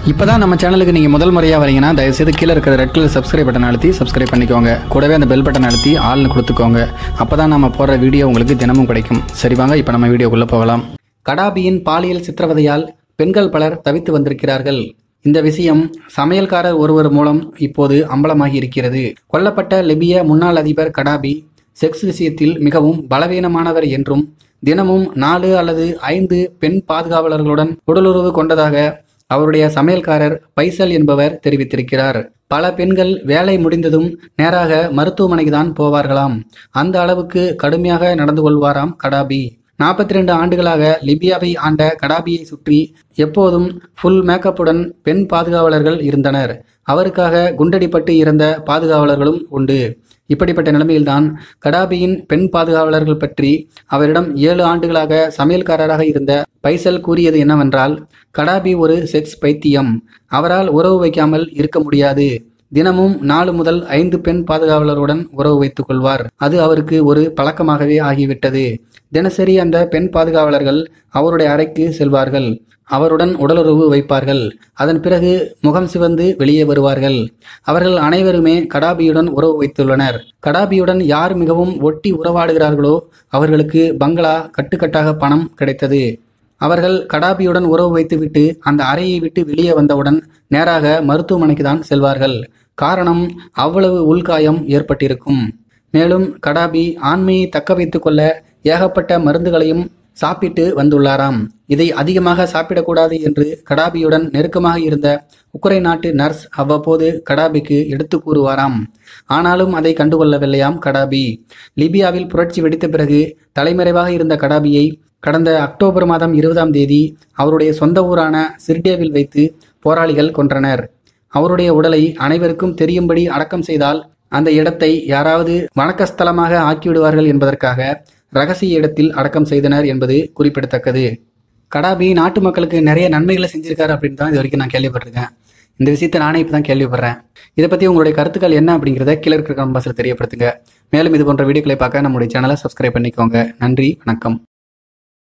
இப்போதான் நம்ம சேனலுக்கு நீங்கள் முதல் முறையாக வரீங்கன்னா தயவுசெய்து கீழே இருக்கிற ரெட் கலர் சப்ஸ்கிரைப் பட்டன் அழுத்தி சப்ஸ்கிரைப் பண்ணிக்கோங்க கூடவே அந்த பெல் பட்டன் அழுத்தி ஆள்னு கொடுத்துக்கோங்க அப்போ தான் நம்ம போடுற வீடியோ உங்களுக்கு தினமும் கிடைக்கும் சரி வாங்க இப்போ நம்ம வீடியோக்குள்ளே போகலாம் கடாபியின் பாலியல் சித்திரவதையால் பெண்கள் பலர் தவித்து வந்திருக்கிறார்கள் இந்த விஷயம் சமையல்காரர் ஒருவர் மூலம் இப்போது அம்பலமாகி இருக்கிறது கொல்லப்பட்ட லிபிய முன்னாள் அதிபர் கடாபி செக்ஸ் விஷயத்தில் மிகவும் பலவீனமானவர் என்றும் தினமும் நாலு அல்லது ஐந்து பெண் பாதுகாவலர்களுடன் உடலுறவு கொண்டதாக அவருடைய சமையல்காரர் பைசல் என்பவர் தெரிவித்திருக்கிறார் பல பெண்கள் வேலை முடிந்ததும் நேராக மருத்துவமனைக்கு தான் போவார்களாம் அந்த அளவுக்கு கடுமையாக நடந்து கொள்வாராம் கடாபி நாற்பத்தி ரெண்டு ஆண்டுகளாக லிபியாவை ஆண்ட கடாபியை சுற்றி எப்போதும் ஃபுல் மேக்கப்புடன் பெண் பாதுகாவலர்கள் இருந்தனர் அவருக்காக குண்டடிப்பட்டு இறந்த பாதுகாவலர்களும் உண்டு இப்படிப்பட்ட நிலைமையில்தான் கடாபியின் பெண் பாதுகாவலர்கள் பற்றி அவரிடம் ஏழு ஆண்டுகளாக சமையல்காரராக இருந்த பைசல் கூறியது என்னவென்றால் கடாபி ஒரு செக்ஸ் பைத்தியம் அவரால் உறவு வைக்காமல் இருக்க முடியாது தினமும் நாலு முதல் ஐந்து பெண் பாதுகாவலருடன் உறவு வைத்துக் கொள்வார் அது அவருக்கு ஒரு பழக்கமாகவே ஆகிவிட்டது தினசரி அந்த பெண் பாதுகாவலர்கள் அவருடைய அறைக்கு செல்வார்கள் அவருடன் உடலுறவு வைப்பார்கள் அதன் பிறகு முகம் சிவந்து வெளியே வருவார்கள் அவர்கள் அனைவருமே கடாபியுடன் உறவு வைத்துள்ளனர் கடாபியுடன் யார் மிகவும் ஒட்டி உறவாடுகிறார்களோ அவர்களுக்கு பங்களா கட்டுக்கட்டாக பணம் கிடைத்தது அவர்கள் கடாபியுடன் உறவு வைத்துவிட்டு அந்த அறையை விட்டு வெளியே வந்தவுடன் நேராக மருத்துவமனைக்கு தான் செல்வார்கள் காரணம் அவ்வளவு உள்காயம் ஏற்பட்டிருக்கும் மேலும் கடாபி ஆண்மையை தக்க வைத்துக் கொள்ள ஏகப்பட்ட மருந்துகளையும் சாப்பிட்டு வந்துள்ளாராம் இதை அதிகமாக சாப்பிடக்கூடாது என்று கடாபியுடன் நெருக்கமாக இருந்த உக்ரைன் நாட்டு நர்ஸ் அவ்வப்போது கடாபிக்கு எடுத்து கூறுவாராம் ஆனாலும் அதை கண்டுகொள்ளவில்லையாம் கடாபி லிபியாவில் புரட்சி வெடித்த பிறகு தலைமறைவாக இருந்த கடாபியை கடந்த அக்டோபர் மாதம் இருபதாம் தேதி அவருடைய சொந்த ஊரான சிர்டேவில் வைத்து போராளிகள் கொன்றனர் அவருடைய உடலை அனைவருக்கும் தெரியும்படி அடக்கம் செய்தால் அந்த இடத்தை யாராவது வணக்கஸ்தலமாக ஆக்கிவிடுவார்கள் என்பதற்காக ரகசிய இடத்தில் அடக்கம் செய்தனர் என்பது குறிப்பிடத்தக்கது கடாபி நாட்டு மக்களுக்கு நிறைய நன்மைகளை செஞ்சிருக்காரு அப்படின்னு தான் இது வரைக்கும் நான் கேள்விப்பட்டிருக்கேன் இந்த விஷயத்தை நானே இப்போ தான் கேள்விப்படுறேன் இதை பற்றி உங்களுடைய கருத்துக்கள் என்ன அப்படிங்கிறத கீழே இருக்கிற கம்பாஸில் தெரியப்படுத்துங்க மேலும் இது போன்ற வீடியோக்களை பார்க்க நம்முடைய சேனலை சப்ஸ்கிரைப் பண்ணிக்கோங்க நன்றி வணக்கம்